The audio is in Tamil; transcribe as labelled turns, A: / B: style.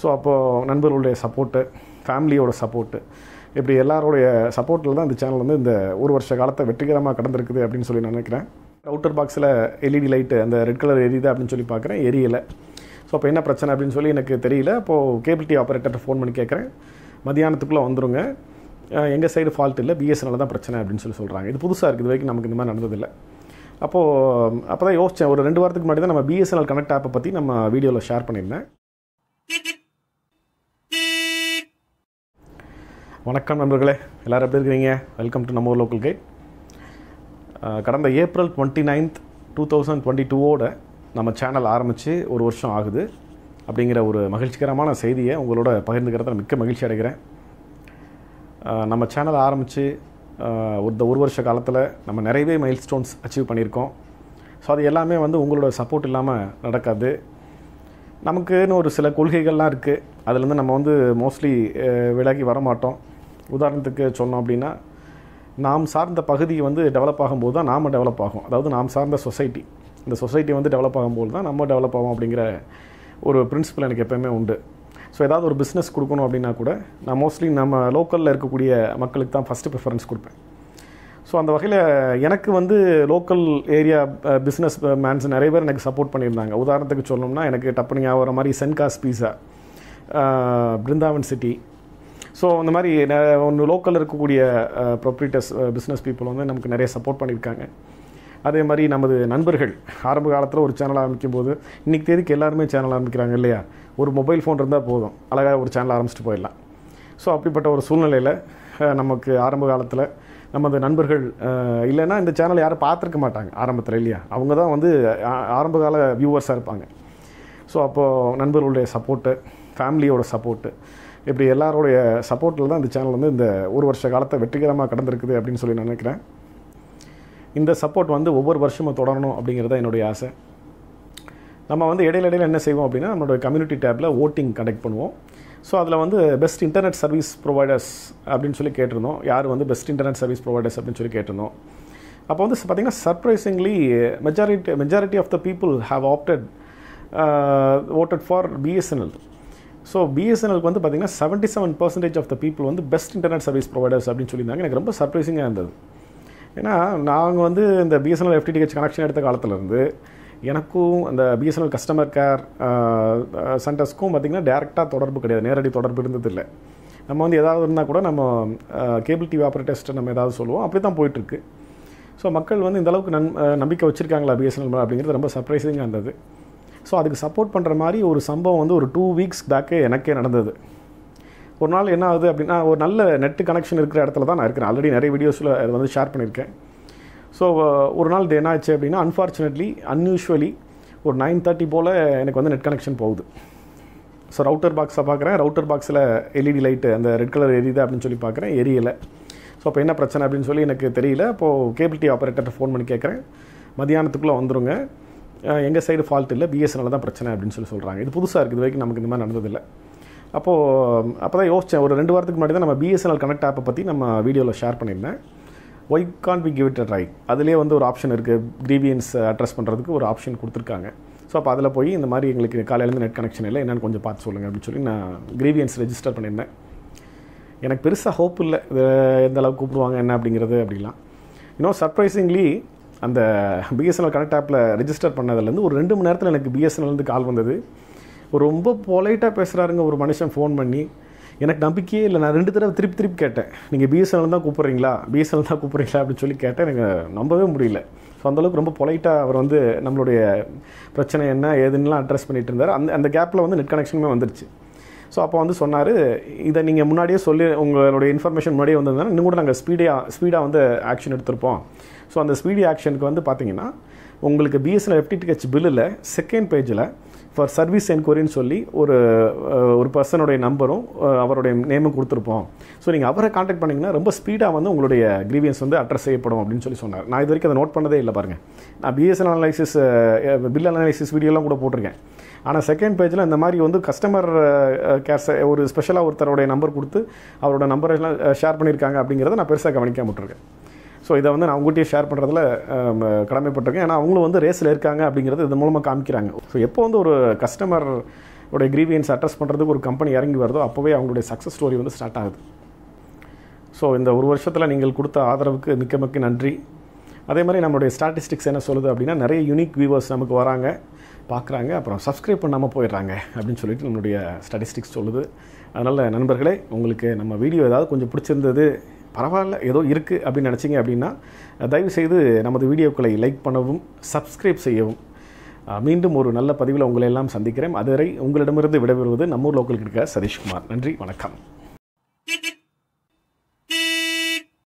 A: ஸோ அப்போது நண்பர்களுடைய சப்போர்ட்டு ஃபேமிலியோட சப்போர்ட்டு இப்படி எல்லாருடைய சப்போர்ட்டில் தான் இந்த சேனல் வந்து இந்த ஒரு வருஷ காலத்தை வெற்றிகரமாக கடந்திருக்குது அப்படின்னு சொல்லி நான் நினைக்கிறேன் அவுட்டர் பாக்ஸில் எல்இடி லைட்டு அந்த ரெட் கலர் எரியுது அப்படின்னு சொல்லி பார்க்குறேன் எரியலை ஸோ அப்போ என்ன பிரச்சனை அப்படின்னு சொல்லி எனக்கு தெரியல அப்போது கேபிள் டி ஆப்ரேட்டர்கிட்ட ஃபோன் பண்ணி கேட்குறேன் மதியானத்துக்குள்ளே வந்துருங்க எங்கள் சைடு ஃபால்ட் இல்லை பிஎஸ்என்எல் தான் பிரச்சனை அப்படின்னு சொல்லி சொல்கிறாங்க இது புதுசாக இருக்குது இது வரைக்கும் நமக்கு இந்த மாதிரி நடந்ததில்லை அப்போது அப்போ தான் யோசித்தேன் ஒரு ரெண்டு வாரத்துக்கு முன்னாடி தான் நம்ம பிஎஸ்என்எல் கனெக்ட் ஆப்பை பற்றி நம்ம வீடியோவில் ஷேர் பண்ணியிருந்தேன் வணக்கம் நண்பர்களே எல்லோரும் எப்படி இருக்கிறீங்க வெல்கம் டு நம்ம ஊர் லோக்கல் கைட் கடந்த April twenty ninth two thousand twenty டூவோட நம்ம சேனல் ஆரம்பித்து ஒரு வருஷம் ஆகுது அப்படிங்கிற ஒரு மகிழ்ச்சிகரமான செய்தியை உங்களோட பகிர்ந்துக்கிறத மிக்க மகிழ்ச்சி அடைகிறேன் அஹ், நம்ம சேனல் ஆரம்பித்து ஒரு ஒரு வருஷ காலத்தில் நம்ம நிறையவே மைல் ஸ்டோன்ஸ் அச்சீவ் பண்ணியிருக்கோம் ஸோ அது எல்லாமே வந்து உங்களோட சப்போர்ட் இல்லாமல் நடக்காது நமக்குன்னு ஒரு சில கொள்கைகள்லாம் இருக்குது அதுலேருந்து நம்ம வந்து மோஸ்ட்லி விலகி வர மாட்டோம் உதாரணத்துக்கு சொன்னோம் அப்படின்னா நாம் சார்ந்த பகுதி வந்து டெவலப் ஆகும்போது தான் நாம் டெவலப் ஆகும் அதாவது நாம் சார்ந்த சொசைட்டி இந்த சொசைட்டி வந்து டெவலப் ஆகும்போது தான் நம்ம டெவலப் ஆகும் அப்படிங்கிற ஒரு பிரின்சிபல் எனக்கு எப்போயுமே உண்டு ஸோ ஏதாவது ஒரு பிஸ்னஸ் கொடுக்கணும் அப்படின்னா கூட நான் மோஸ்ட்லி நம்ம லோக்கலில் இருக்கக்கூடிய மக்களுக்கு தான் ஃபஸ்ட்டு ப்ரிஃபரன்ஸ் கொடுப்பேன் ஸோ அந்த வகையில் எனக்கு வந்து லோக்கல் ஏரியா பிஸ்னஸ் மேன்ஸ் நிறைய பேர் எனக்கு சப்போர்ட் பண்ணியிருந்தாங்க உதாரணத்துக்கு சொல்லணும்னா எனக்கு டப்புனு ஞாபகம் வர மாதிரி சென்காஸ் பீஸா பிருந்தாவன் சிட்டி ஸோ இந்த மாதிரி ஒன்று லோக்கலில் இருக்கக்கூடிய ப்ரொப்ரேட்டர்ஸ் பிஸ்னஸ் பீப்புள் வந்து நமக்கு நிறைய சப்போர்ட் பண்ணியிருக்காங்க அதே மாதிரி நமது நண்பர்கள் ஆரம்ப காலத்தில் ஒரு சேனல் ஆரம்பிக்கும் போது இன்றைக்கி தேதிக்கு எல்லாருமே சேனல் ஆரம்பிக்கிறாங்க இல்லையா ஒரு மொபைல் ஃபோன் இருந்தால் போதும் அழகாக ஒரு சேனல் ஆரம்பிச்சிட்டு போயிடலாம் ஸோ அப்படிப்பட்ட ஒரு சூழ்நிலையில் அஹ், நமக்கு ஆரம்ப காலத்தில் நமது நண்பர்கள் அஹ், இல்லைன்னா இந்த சேனல் யாரும் பார்த்துருக்க மாட்டாங்க ஆரம்பத்தில் இல்லையா அவங்க தான் வந்து ஆ- ஆரம்ப கால வியூவர்ஸாக இருப்பாங்க ஸோ அப்போது நண்பர்களுடைய சப்போர்ட்டு ஃபேமிலியோட சப்போர்ட்டு இப்படி எல்லாருடைய சப்போர்ட்டில் தான் இந்த சேனல் வந்து இந்த ஒரு வருஷ காலத்தை வெற்றிகரமாக கடந்திருக்குது அப்படின்னு சொல்லி நான் நினைக்கிறேன் இந்த சப்போர்ட் வந்து ஒவ்வொரு வருஷமும் தொடரணும் அப்படிங்கிறது தான் என்னுடைய ஆசை நம்ம வந்து இடையில இடையில என்ன செய்வோம் அப்படின்னா நம்மளோட கம்யூனிட்டி டேப்பில் ஓட்டிங் கண்டக்ட் பண்ணுவோம் ஸோ அதில் வந்து பெஸ்ட் இன்டர்நெட் சர்வீஸ் ப்ரொவைடர்ஸ் அப்படின்னு சொல்லி கேட்டிருந்தோம் யார் வந்து பெஸ்ட் இன்டர்நெட் சர்வீஸ் ப்ரொவைடர்ஸ் அப்படின்னு சொல்லி கேட்டிருந்தோம் அப்போ வந்து பார்த்தீங்கன்னா surprisingly majority majority of the people have opted voted for BSNL so பிஎஸ்என்எல்க்கு வந்து பார்த்தீங்கன்னா seventy seven percentage of the people வந்து பெஸ்ட் இன்டர்நெட் சர்வீஸ் ப்ரொவைடர்ஸ் அப்படின்னு சொல்லியிருந்தாங்க எனக்கு ரொம்ப சர்ப்ரைசிங்காக இருந்தது ஏன்னா நாங்கள் வந்து இந்த பிஎஸ்என்எல் எஃப்டிடிஹெச் கனெக்ஷன் எடுத்த காலத்துலேருந்து எனக்கும் அந்த பிஎஸ்என்எல் கஸ்டமர் கேர் சென்டர்ஸ்க்கும் பார்த்திங்கன்னா டேரெக்டாக தொடர்பு கிடையாது நேரடி தொடர்பு இருந்ததில்லை நம்ம வந்து ஏதாவது இருந்தால் கூட நம்ம கேபிள் டிவி ஆப்ரேட்டர்ஸ்ட்டு நம்ம ஏதாவது சொல்லுவோம் அப்படி தான் போயிட்டுருக்கு ஸோ மக்கள் வந்து இந்த அளவுக்கு நன் அஹ், நம்பிக்கை வச்சுருக்காங்களா பிஎஸ்என்எல் மேலே அப்படிங்கிறது ரொம்ப சர்ப்ரைசிங்காக இருந்தது ஸோ அதுக்கு சப்போர்ட் பண்ணுற மாதிரி ஒரு சம்பவம் வந்து ஒரு டூ வீக்ஸ் பேக்கே எனக்கே நடந்தது ஒரு நாள் என்ன ஆகுது அப்படின்னா ஒரு நல்ல நெட் கனெக்ஷன் இருக்கிற இடத்துல தான் நான் இருக்கிறேன் ஆல்ரெடி நிறைய வீடியோஸில் அதை வந்து ஷேர் பண்ணியிருக்கேன் ஸோ ஒரு நாள் இது என்ன ஆச்சு அப்படின்னா அன்ஃபார்ச்சுனேட்லி அன்யூஷுவலி ஒரு நைன் தேர்ட்டி போல் எனக்கு வந்து நெட் கனெக்ஷன் போகுது ஸோ ரவுட்டர் பாக்ஸை பார்க்குறேன் ரவுட்டர் பாக்ஸில் எல்இடி லைட்டு அந்த ரெட் கலர் எரியுது அப்படின்னு சொல்லி பார்க்குறேன் எரியலை ஸோ அப்போ என்ன பிரச்சனை அப்படின்னு சொல்லி எனக்கு தெரியல அப்போது கேபிள் டி ஆப்ரேட்டர்கிட்ட ஃபோன் பண்ணி கேட்குறேன் மதியானத்துக்குள்ளே வந்துருங்க எங்கள் சைடு ஃபால்ட் இல்லை பிஎஸ்என்எல் தான் பிரச்சனை அப்படின்னு சொல்லி சொல்கிறாங்க இது புதுசாக இருக்குது இது வரைக்கும் நமக்கு இந்த மாதிரி நடந்ததில்லை அப்போது அப்போ தான் யோசித்தேன் ஒரு ரெண்டு வாரத்துக்கு முன்னாடி தான் நம்ம பிஎஸ்என்எல் கனெக்ட் ஆப்பை பற்றி நம்ம வீடியோவில் ஷேர் பண்ணியிருந்தேன் why can be give it right அதுலேயே வந்து ஒரு ஆப்ஷன் இருக்குது கிரீவியன்ஸ் அட்ரஸ் பண்ணுறதுக்கு ஒரு ஆப்ஷன் கொடுத்துருக்காங்க ஸோ அப்போ அதில் போய் இந்த மாதிரி எங்களுக்கு காலையிலேருந்து நெட் கனெக்ஷன் இல்லை என்னென்னு கொஞ்சம் பார்த்து சொல்லுங்கள் அப்படின்னு சொல்லி நான் கிரீவியன்ஸ் ரெஜிஸ்டர் பண்ணியிருந்தேன் எனக்கு பெருசாக ஹோப் இல்லை இது எந்த அளவுக்கு கூப்பிடுவாங்க என்ன அப்படிங்கிறது அப்படிலாம் இன்னும் சர்ப்ரைசிங்லி அந்த பிஎஸ்என்எல் கனெக்ட் ஆப்பில் ரெஜிஸ்டர் பண்ணதுலேருந்து ஒரு ரெண்டு மணி நேரத்தில் எனக்கு பிஎஸ்என்எல்லேருந்து கால் வந்தது ஒரு ரொம்ப பொலைட்டாக பேசுகிறாருங்க ஒரு மனுஷன் ஃபோன் பண்ணி எனக்கு நம்பிக்கையே இல்லை நான் ரெண்டு தடவை திருப்பி திருப்பி கேட்டேன் நீங்கள் பிஎஸ்என்எல் தான் கூப்பிட்றீங்களா பிஎஸ்என்எல் தான் கூப்பிட்றீங்களா அப்படின்னு சொல்லி கேட்டேன் எனக்கு நம்பவே முடியல ஸோ அந்தளவுக்கு ரொம்ப பொலைட்டாக அவர் வந்து நம்மளுடைய பிரச்சனை என்ன ஏதுன்னுலாம் அட்ரஸ் பண்ணிட்டு இருந்தார் அந்த அந்த கேப்பில் வந்து நெட் கனெக்ஷனுமே வந்துருச்சு ஸோ அப்போ வந்து சொன்னார் இதை நீங்கள் முன்னாடியே சொல்லி உங்களுடைய இன்ஃபர்மேஷன் முன்னாடியே வந்ததுனால இன்னும் கூட நாங்கள் ஸ்பீடாக ஸ்பீடாக வந்து ஆக்ஷன் எடுத்திருப்போம் ஸோ அந்த ஸ்பீடி ஆக்ஷனுக்கு வந்து பார்த்தீங்கன்னா உங்களுக்கு பிஎஸ்என்எல் எஃப்டிடிஹெச் பில்லில் செகண்ட் பேஜில் ஃபார் சர்வீஸ் என்கொயரின்னு சொல்லி ஒரு அஹ், ஒரு பர்சனுடைய நம்பரும் அஹ், அவருடைய நேமும் கொடுத்துருப்போம் ஸோ நீங்கள் அவரை காண்டாக்ட் பண்ணிங்கன்னா ரொம்ப ஸ்பீடாக வந்து உங்களுடைய கிரீவியன்ஸ் வந்து அட்ரஸ் செய்யப்படும் அப்படின்னு சொல்லி சொன்னார் நான் இது வரைக்கும் அதை நோட் பண்ணதே இல்லை பாருங்கள் நான் பிஎஸ்என் அனலைசிஸ் பில் அனலைசிஸ் வீடியோலாம் கூட போட்டிருக்கேன் ஆனால் செகண்ட் பேஜில் இந்த மாதிரி வந்து கஸ்டமர் கேர் ஒரு ஸ்பெஷலாக ஒருத்தருடைய நம்பர் கொடுத்து அவரோட நம்பர் எல்லாம் ஷேர் பண்ணியிருக்காங்க அப்படிங்கிறத நான் பெருசாக கவனிக்காம விட்டுருக்கேன் ஸோ இதை வந்து நான் உங்கள்கிட்டயே ஷேர் பண்ணுறதுல கடமைப்பட்டிருக்கேன் ஏன்னா அவங்களும் வந்து ரேஸில் இருக்காங்க அப்படிங்கிறது இது மூலமாக காமிக்கிறாங்க ஸோ எப்போ வந்து ஒரு கஸ்டமர் உடைய கிரீவியன்ஸ் அட்ரஸ் பண்ணுறதுக்கு ஒரு கம்பெனி இறங்கி வருதோ அப்போவே அவங்களுடைய சக்ஸஸ் ஸ்டோரி வந்து ஸ்டார்ட் ஆகுது ஸோ இந்த ஒரு வருஷத்தில் நீங்கள் கொடுத்த ஆதரவுக்கு மிக்க மிக்க நன்றி அதே மாதிரி நம்மளுடைய ஸ்டாட்டிஸ்டிக்ஸ் என்ன சொல்லுது அப்படின்னா நிறைய யூனிக் வியூவர்ஸ் நமக்கு வராங்க பார்க்குறாங்க அப்புறம் சப்ஸ்கிரைப் பண்ணாமல் போயிடுறாங்க அப்படின்னு சொல்லிட்டு நம்மளுடைய ஸ்டாட்டிஸ்டிக்ஸ் சொல்லுது அதனால் நண்பர்களே உங்களுக்கு நம்ம வீடியோ ஏதாவது கொஞ்சம் பிடிச்சிருந்தது பரவாயில்ல ஏதோ இருக்குது அப்படின்னு நினச்சிங்க அப்படின்னா தயவுசெய்து நமது வீடியோக்களை லைக் பண்ணவும் சப்ஸ்கிரைப் செய்யவும் அஹ், மீண்டும் ஒரு நல்ல பதிவில் உங்களை எல்லாம் சந்திக்கிறேன் அதுவரை உங்களிடமிருந்து விடைபெறுவது நம்மூர் லோக்கல் கிட்ட சதீஷ்குமார் நன்றி வணக்கம்